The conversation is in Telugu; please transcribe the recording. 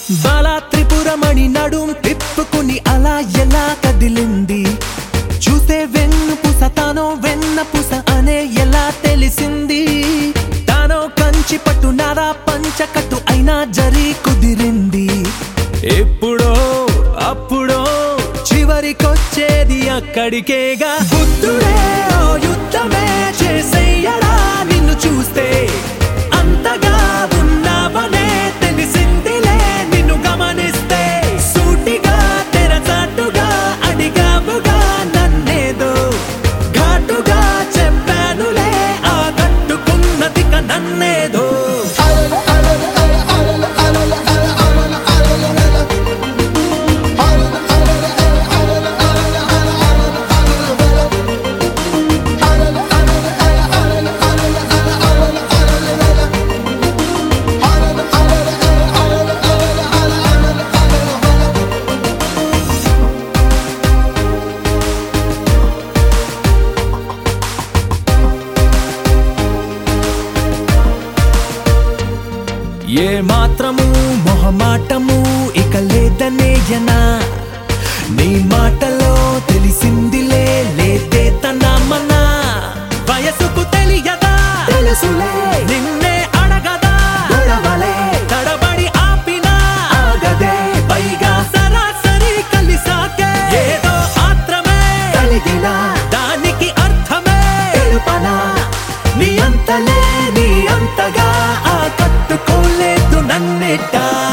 బాలా త్రిపురమణి నడుం తిప్పుకుని అలా ఎలా కదిలింది చూసే వెన్ను పుస తానో వెన్న పుస అనే ఎలా తెలిసింది తానో కంచి పట్టు నారా పంచకట్టు అయినా జరి కుదిరింది ఎప్పుడో అప్పుడో చివరికొచ్చేది అక్కడికేగా బుద్ధుడే ఓ యుద్ధమే చేసేయడా నిన్ను చూస్తే అంతగా ఉన్నావనే తెలిసిందిలే నిన్ను గమనిస్తే సూటిగా తెరచాటుగా అడిగాముగా నన్నేదో ఘాటుగా చెప్పానులే ఆ కట్టుకున్నదిక నన్నేదో ఏ మాత్రము మొహమాటము ఇక లేదనేయనా నీ మాటలో తెలిసిందిలే లేదే తన మన వయసుకు తెలియదా తెలుసులే నిన్నే అడగదా గొడవలే తడబడి ఆపినా ఆగదే పైగా సరాసరి కలిసాకే ఏదో ఆత్రమే కలిగిన దానికి అర్థమే తెలుపనా నీ అంతలే నీ అంతగా ఆ కట్టుకోలేదు నన్నెట్టా